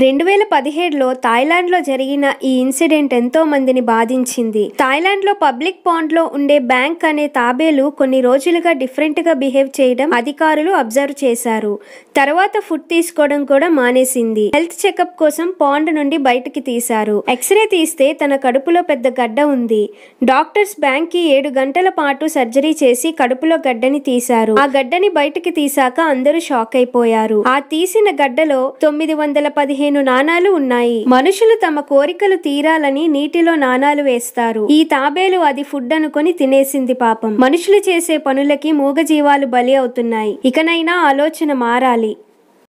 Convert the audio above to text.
రెండు వేల పదిహేడులో థాయిలాండ్ లో జరిగిన ఈ ఇన్సిడెంట్ ఎంతో మందిని బాధించింది థాయిలాండ్ లో పబ్లిక్ పాండ్ లో ఉండే బ్యాంక్ అనే తాబేలు కొన్ని రోజులుగా డిఫరెంట్ గా బిహేవ్ చేయడం అధికారులు అబ్జర్వ్ చేశారు తర్వాత ఫుడ్ తీసుకోవడం కూడా మానేసింది హెల్త్ చెకప్ కోసం పాండ్ నుండి బయటికి తీశారు ఎక్స్రే తీస్తే తన కడుపులో పెద్ద గడ్డ ఉంది డాక్టర్స్ బ్యాంక్ కి ఏడు గంటల పాటు సర్జరీ చేసి కడుపులో గడ్డని తీశారు ఆ గడ్డని బయటికి తీసాక అందరూ షాక్ అయిపోయారు ఆ తీసిన గడ్డలో తొమ్మిది వందల పదిహేను నాణాలు ఉన్నాయి మనుషులు తమ కోరికలు తీరాలని నీటిలో నాణాలు వేస్తారు ఈ తాబేలు అది ఫుడ్ అనుకొని తినేసింది పాపం మనుషులు చేసే పనులకి మూగజీవాలు బలి అవుతున్నాయి ఇకనైనా ఆలోచన మారాలి